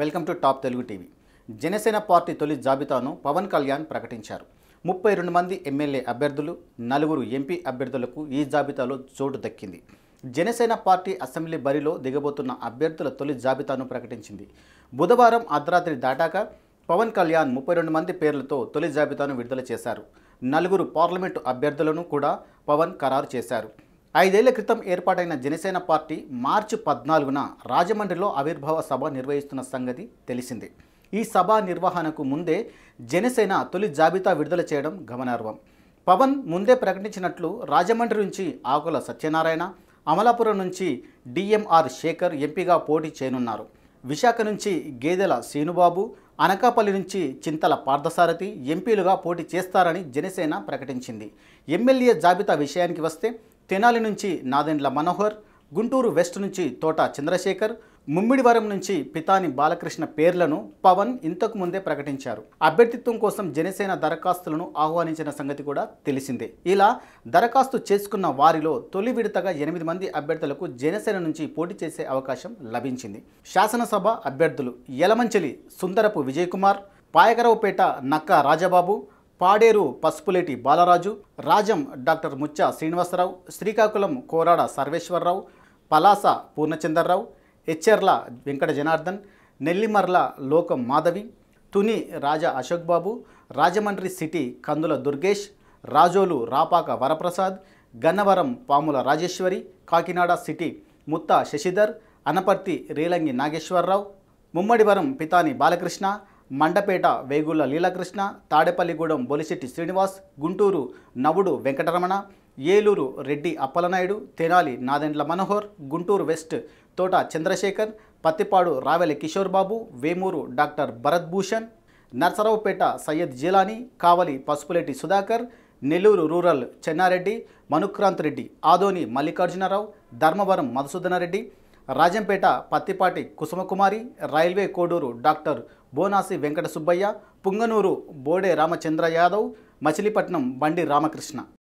welcome to top Telugu TV Janasena party తొలి జాబితాను పవన్ కళ్యాణ్ ప్రకటించారు ముప్పై రెండు మంది ఎమ్మెల్యే అభ్యర్థులు నలుగురు ఎంపీ అభ్యర్థులకు ఈ జాబితాలో చోటు దక్కింది జనసేన పార్టీ అసెంబ్లీ బరిలో దిగబోతున్న అభ్యర్థుల తొలి జాబితాను ప్రకటించింది బుధవారం అర్ధరాత్రి దాటాక పవన్ కళ్యాణ్ ముప్పై రెండు మంది పేర్లతో తొలి జాబితాను విడుదల చేశారు నలుగురు పార్లమెంటు అభ్యర్థులను కూడా పవన్ ఖరారు చేశారు ఐదేళ్ల క్రితం ఏర్పాటైన జనసేన పార్టీ మార్చి పద్నాలుగున రాజమండ్రిలో ఆవిర్భావ సభ నిర్వహిస్తున్న సంగతి తెలిసిందే ఈ సభ నిర్వహణకు ముందే జనసేన తొలి జాబితా విడుదల చేయడం గమనార్హం పవన్ ముందే ప్రకటించినట్లు రాజమండ్రి నుంచి ఆకుల సత్యనారాయణ అమలాపురం నుంచి డిఎంఆర్ శేఖర్ ఎంపీగా పోటీ చేయనున్నారు విశాఖ నుంచి గేదెల శ్రీనుబాబు అనకాపల్లి నుంచి చింతల పార్థసారథి ఎంపీలుగా పోటీ చేస్తారని జనసేన ప్రకటించింది ఎమ్మెల్యే జాబితా విషయానికి వస్తే తెనాలి నుంచి నాదెండ్ల మనోహర్ గుంటూరు వెస్ట్ నుంచి తోట చంద్రశేఖర్ ముమ్మిడివరం నుంచి పితాని బాలకృష్ణ పేర్లను పవన్ ఇంతకు ముందే ప్రకటించారు అభ్యర్థిత్వం కోసం జనసేన దరఖాస్తులను ఆహ్వానించిన సంగతి కూడా తెలిసిందే ఇలా దరఖాస్తు చేసుకున్న వారిలో తొలి విడతగా ఎనిమిది మంది అభ్యర్థులకు జనసేన నుంచి పోటీ చేసే అవకాశం లభించింది శాసనసభ అభ్యర్థులు Yalamanchili Sundarapu Vijay Kumar Payakaraopeta Nakka Rajababu Paderu Pasupuleti Balaraju Rajam doctor Mutcha Srinivasarao Srikakulam Korada Sarveswararao Palasa Purnachandrarao Etcherla Venkata Janardhan Nellimarla Lokam Madhavi Tuni Raja Ashok Babu Rajahmundry city Kandula Durgesh Razole Rapaka Varaprasad Gannavaram Pamula Rajeswari Kakinada city Mutha Sasidhar Anaparthi Relangi Nageswararao Mummidivaram Pithani Balakrishna Mandapeta Vegulla Leelakrishna Tadepalligudem Bolisetti Srinivas Guntur Navudu Venkataramana Eluru Reddy Appalanaidu Tenali Nadendla Manohar Guntur west Thota Chandrasekhar Pathipadu Ravela Kishore బాబు Vemuru doctor Bharat Bhushan Narasaraopet Syed Jilani Kavali Pasupuleti Sudhakar Nellore rural Chennareddy Manukranth Reddy Adoni Mallikarjunarao Dharmavaram Madhusudhanareddy Rajampet Pathipati Kusumakumari railway Koduru doctor Bonasi Venkata Subbaiah Punganur Bode Ramachandra Yadav Machilipatnam Bandi Ramakrishna